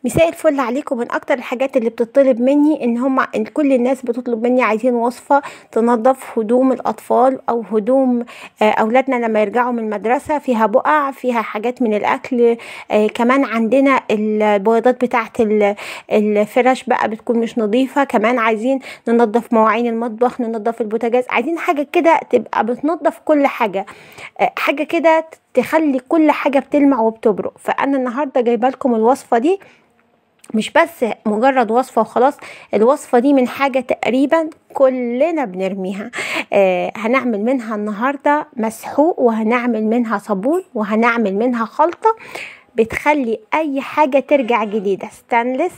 مساء الفل عليكم من اكتر الحاجات اللي بتطلب مني ان هم إن كل الناس بتطلب مني عايزين وصفه تنظف هدوم الاطفال او هدوم آه، اولادنا لما يرجعوا من المدرسه فيها بقع فيها حاجات من الاكل آه، كمان عندنا البويضات بتاعه ال- الفرش بقى بتكون مش نظيفه كمان عايزين ننظف مواعين المطبخ ننظف البوتاجاز عايزين حاجه كده تبقى بتنظف كل حاجه آه، حاجه كده تخلي كل حاجه بتلمع وبتبرق فانا النهارده جايبه لكم الوصفه دي مش بس مجرد وصفة وخلاص الوصفة دي من حاجة تقريبا كلنا بنرميها آه هنعمل منها النهاردة مسحوق وهنعمل منها صابون وهنعمل منها خلطة بتخلي اي حاجة ترجع جديدة ستانلس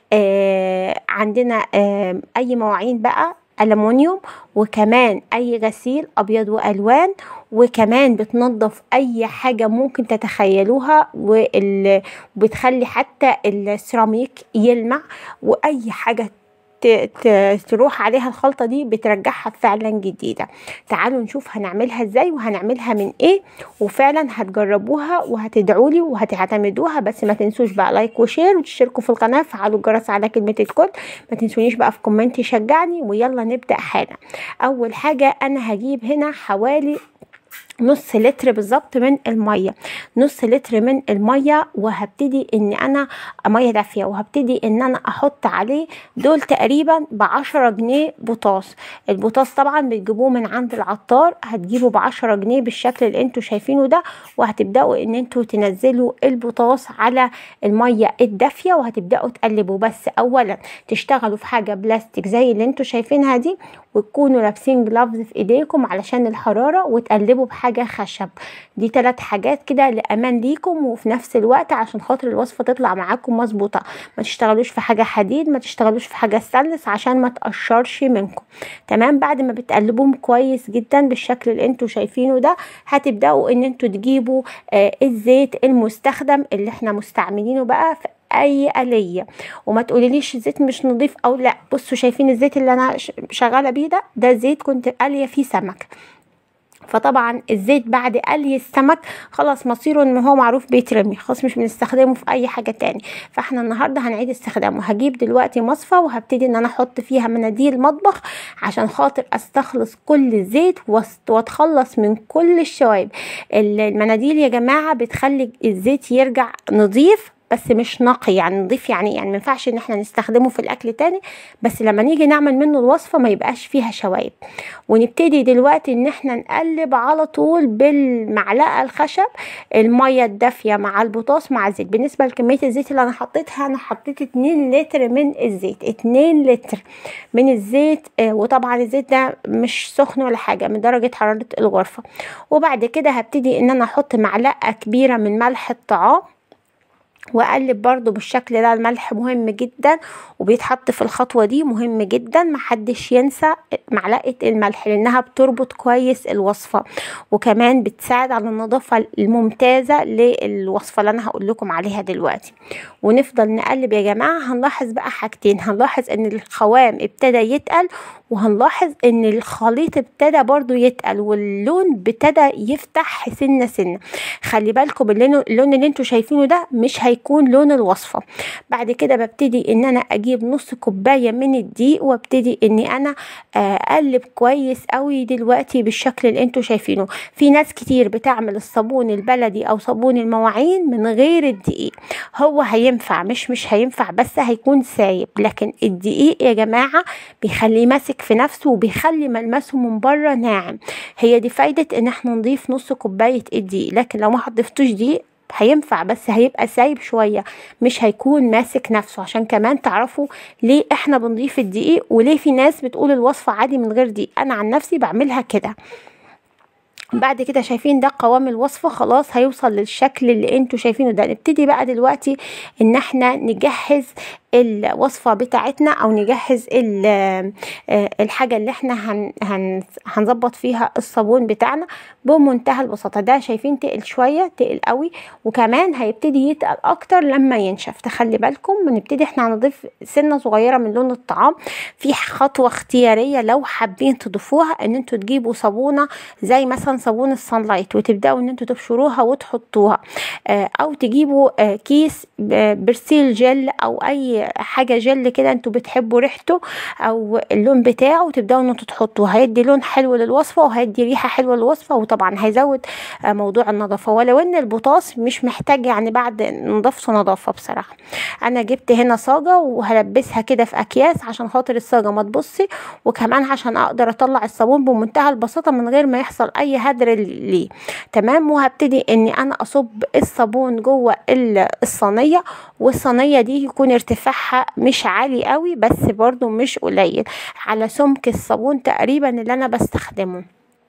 آه عندنا آه اي مواعين بقى ألمونيوم وكمان أي غسيل أبيض وألوان وكمان بتنظف أي حاجة ممكن تتخيلوها وال- وبتخلي حتى السيراميك يلمع وأي حاجة ت- ت- تروح عليها الخلطة دي بترجعها فعلا جديدة تعالوا نشوف هنعملها ازاي وهنعملها من ايه وفعلا هتجربوها وهتدعولي وهتعتمدوها بس ما تنسوش بقى لايك وشير وتشتركوا في القناة فعلوا الجرس على كلمة الكل ما تنسونيش بقى في كومنت يشجعني ويلا نبدأ حالا اول حاجة انا هجيب هنا حوالي نص لتر بالظبط من الميه نص لتر من الميه وهبتدي ان انا ميه دافيه وهبتدي ان انا احط عليه دول تقريبا بعشرة جنيه بوتاص البوتاص طبعا بتجيبوه من عند العطار هتجيبه بعشرة جنيه بالشكل اللي انتوا شايفينه ده وهتبداوا ان انتوا تنزلوا البوتاص على الميه الدافيه وهتبداوا تقلبوا بس اولا تشتغلوا في حاجه بلاستيك زي اللي انتوا شايفينها دي وتكونوا لابسين جلافز في ايديكم علشان الحراره وتقلبوا بحاجه خشب دي ثلاث حاجات كده لامان ليكم وفي نفس الوقت عشان خاطر الوصفه تطلع معاكم مظبوطه ما تشتغلوش في حاجه حديد ما تشتغلوش في حاجه ستانلس عشان ما تقشرش منكم تمام بعد ما بتقلبوهم كويس جدا بالشكل اللي انتوا شايفينه ده هتبداوا ان انتوا تجيبوا آه الزيت المستخدم اللي احنا مستعملينه بقى في اي آلية وما تقوليليش الزيت مش نظيف او لا بصوا شايفين الزيت اللي انا ش- شغاله بيه ده ده زيت كنت قاليه فيه سمك فطبعا الزيت بعد قلي السمك خلاص مصيره ان هو معروف بيترمي خلاص مش بنستخدمه في اي حاجه تاني فاحنا النهارده هنعيد استخدامه هجيب دلوقتي مصفى وهبتدي ان انا احط فيها مناديل مطبخ عشان خاطر استخلص كل الزيت واست- واتخلص من كل الشوائب ال- المناديل يا جماعه بتخلي الزيت يرجع نظيف بس مش نقي يعني نضيف يعني يعني ما ينفعش ان احنا نستخدمه في الاكل تاني بس لما نيجي نعمل منه الوصفه ما يبقاش فيها شوائب ونبتدي دلوقتي ان احنا نقلب على طول بالمعلقه الخشب الميه الدافيه مع البطاطس مع الزيت بالنسبه لكميه الزيت اللي انا حطيتها انا حطيت 2 لتر من الزيت 2 لتر من الزيت آه، وطبعا الزيت ده مش سخن ولا حاجه من درجه حراره الغرفه وبعد كده هبتدي ان انا احط معلقه كبيره من ملح الطعام واقلب برضو بالشكل ده الملح مهم جدا وبيتحط في الخطوة دي مهم جدا محدش ينسى معلقة الملح لانها بتربط كويس الوصفة وكمان بتساعد على النظافة الممتازة للوصفة اللي انا هقول لكم عليها دلوقتي ونفضل نقلب يا جماعة هنلاحظ بقى حاجتين هنلاحظ ان القوام ابتدى يتقل وهنلاحظ ان الخليط ابتدى برضو يتقل واللون ابتدى يفتح سنة سنة خلي بالكم اللون اللون اللي انتوا شايفينه ده مش هيكون لون الوصفة بعد كده ببتدي ان انا اجيب نص كوباية من الدقيق وابتدي اني انا آه، اقلب كويس قوي دلوقتي بالشكل اللي انتوا شايفينه في ناس كتير بتعمل الصابون البلدي او صابون المواعين من غير الدقيق هو هينفع مش مش هينفع بس هيكون سايب لكن الدقيق يا جماعة بيخليه ماسك في نفسه وبيخلي ملمسه من بره ناعم هي دي فايدة ان احنا نضيف نص كوباية الدقيق لكن لو ما حضفتوش دقيق هينفع بس هيبقى سايب شوية مش هيكون ماسك نفسه عشان كمان تعرفوا ليه احنا بنضيف الدقيق وليه في ناس بتقول الوصفة عادي من غير دقيق انا عن نفسي بعملها كده بعد كده شايفين ده قوام الوصفة خلاص هيوصل للشكل اللي انتوا شايفينه ده نبتدي بقى دلوقتي ان احنا نجهز الوصفه بتاعتنا او نجهز الحاجه اللي احنا هن هن هنظبط فيها الصابون بتاعنا بمنتهى البساطه ده شايفين تقل شويه تقل قوي وكمان هيبتدي يتقل اكتر لما ينشف تخلي بالكم بنبتدي احنا هنضيف سنه صغيره من لون الطعام في خطوه اختياريه لو حابين تضيفوها ان انتوا تجيبوا صابونه زي مثلا صابون الصن لايت وتبداوا ان انتوا تبشروها وتحطوها او تجيبوا كيس برسيل جل او اي حاجه جل كده انتوا بتحبوا ريحته او اللون بتاعه وتبداوا ان انتوا تحطوه هيدي لون حلو للوصفه وهيدي ريحه حلوه للوصفه وطبعا هيزود موضوع النظافه ولو ان البطاطس مش محتاج يعني بعد نضافته نظافه بصراحه انا جبت هنا صاجه وهلبسها كده في اكياس عشان خاطر الصاجه ما تبصي وكمان عشان اقدر اطلع الصابون بمنتهى البساطه من غير ما يحصل اي هدر ليه تمام وهبتدي اني انا اصب الصابون جوه الصينيه والصينيه دي يكون ارتفاعها مش عالي قوي بس برضو مش قليل على سمك الصابون تقريبا اللي انا بستخدمه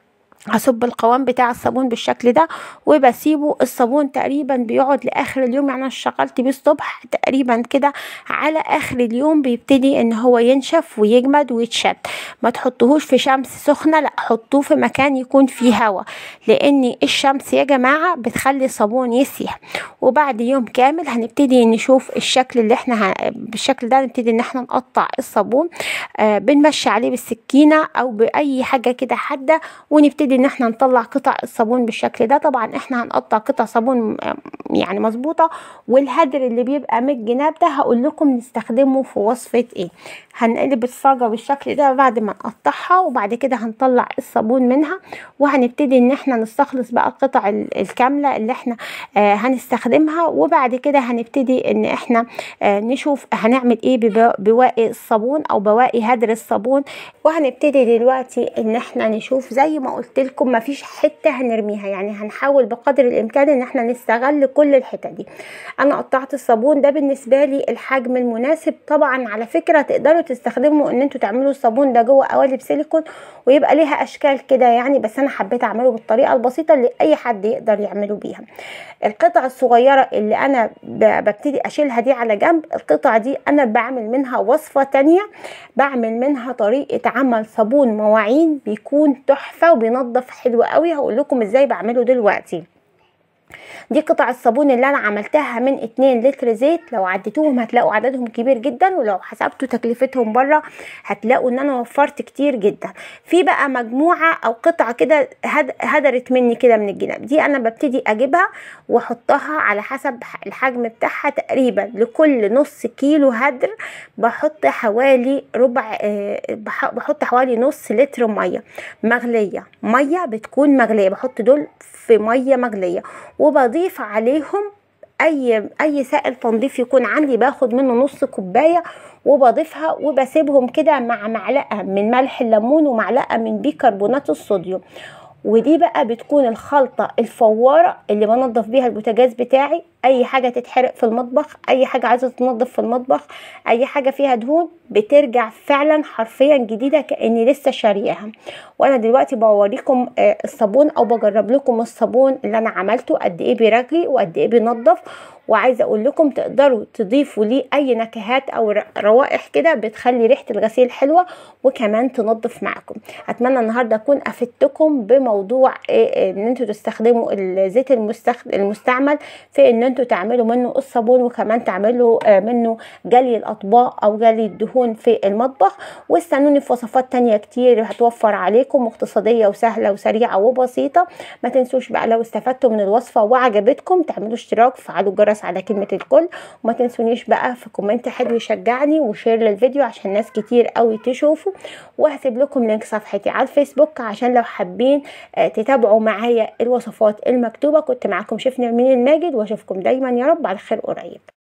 هصب القوام بتاع الصابون بالشكل ده وبسيبه الصابون تقريبا بيقعد لاخر اليوم يعني انا اشتغلت بيه الصبح تقريبا كده على اخر اليوم بيبتدي ان هو ينشف ويجمد ويتشد ما تحطوهوش في شمس سخنه لا حطوه في مكان يكون فيه هواء لان الشمس يا جماعه بتخلي الصابون يسيح وبعد يوم كامل هنبتدي نشوف الشكل اللي احنا ه... بالشكل ده نبتدي ان احنا نقطع الصابون آه بنمشي عليه بالسكينه او باي حاجه كده حاده ونبتدي ان احنا نطلع قطع الصابون بالشكل ده طبعا احنا هنقطع قطع صابون يعني مظبوطه والهدر اللي بيبقى من الجناب ده هقول لكم نستخدمه في وصفه ايه هنقلب الصاجه بالشكل ده بعد ما نقطعها وبعد كده هنطلع الصابون منها وهنبتدي ان احنا نستخلص بقى القطع الكامله اللي احنا آه هنستخدمها وبعد كده هنبتدي ان احنا آه نشوف هنعمل ايه بواقي الصابون او بواقي هدر الصابون وهنبتدي دلوقتي ان احنا نشوف زي ما قلت لكم مفيش حته هنرميها يعني هنحاول بقدر الامكان ان احنا نستغل كل الحته دي انا قطعت الصابون ده بالنسبه لي الحجم المناسب طبعا على فكره تقدروا تستخدموا ان انتوا تعملوا الصابون ده جوه قوالب سيليكون ويبقى ليها اشكال كده يعني بس انا حبيت اعمله بالطريقه البسيطه اللي اي حد يقدر يعمله بيها القطع الصغيره اللي انا ببتدي اشيلها دي على جنب القطع دي انا بعمل منها وصفه تانية بعمل منها طريقه عمل صابون مواعين بيكون تحفه وبينظف حلو قوي هقول لكم ازاي بعمله دلوقتي دي قطع الصابون اللي انا عملتها من 2 لتر زيت لو عديتوهم هتلاقوا عددهم كبير جدا ولو حسبتوا تكلفتهم بره هتلاقوا ان انا وفرت كتير جدا في بقى مجموعه او قطعه كده هدرت مني كده من الجناب دي انا ببتدي اجيبها واحطها على حسب الحجم بتاعها تقريبا لكل نص كيلو هدر بحط حوالي ربع بحط حوالي نص لتر ميه مغليه ميه بتكون مغليه بحط دول في ميه مغليه وبضيف عليهم اي اي سائل تنظيف يكون عندي باخد منه نص كوبايه وبضيفها وبسيبهم كده مع معلقه من ملح الليمون ومعلقه من بيكربونات الصوديوم ودي بقى بتكون الخلطة الفوارة اللي بنضف بيها البوتاجاز بتاعي اي حاجة تتحرق في المطبخ اي حاجة عايزة تنضف في المطبخ اي حاجة فيها دهون بترجع فعلا حرفيا جديدة كأني لسه شارياها وانا دلوقتي بوريكم الصابون او بجرب لكم الصابون اللي انا عملته قد ايه بيرغي وقد ايه بينضف وعايزه اقول لكم تقدروا تضيفوا ليه اي نكهات او روائح كده بتخلي ريحه الغسيل حلوه وكمان تنظف معاكم اتمنى النهارده اكون افدتكم بموضوع ان انتوا تستخدموا الزيت المستعمل في ان انتوا تعملوا منه الصابون وكمان تعملوا منه جلي الاطباق او جلي الدهون في المطبخ واستنوني في وصفات تانية كتير هتوفر عليكم اقتصاديه وسهله وسريعه وبسيطه ما تنسوش بقى لو استفدتوا من الوصفه وعجبتكم تعملوا اشتراك فعلوا الجرس على كلمة الكل وما تنسونيش بقى في كومنت حلو يشجعني وشير للفيديو عشان ناس كتير قوي تشوفوا وهسيب لكم لينك صفحتي على الفيسبوك عشان لو حابين تتابعوا معايا الوصفات المكتوبة كنت معاكم شفنا من الماجد واشوفكم دايما يا رب على خير قريب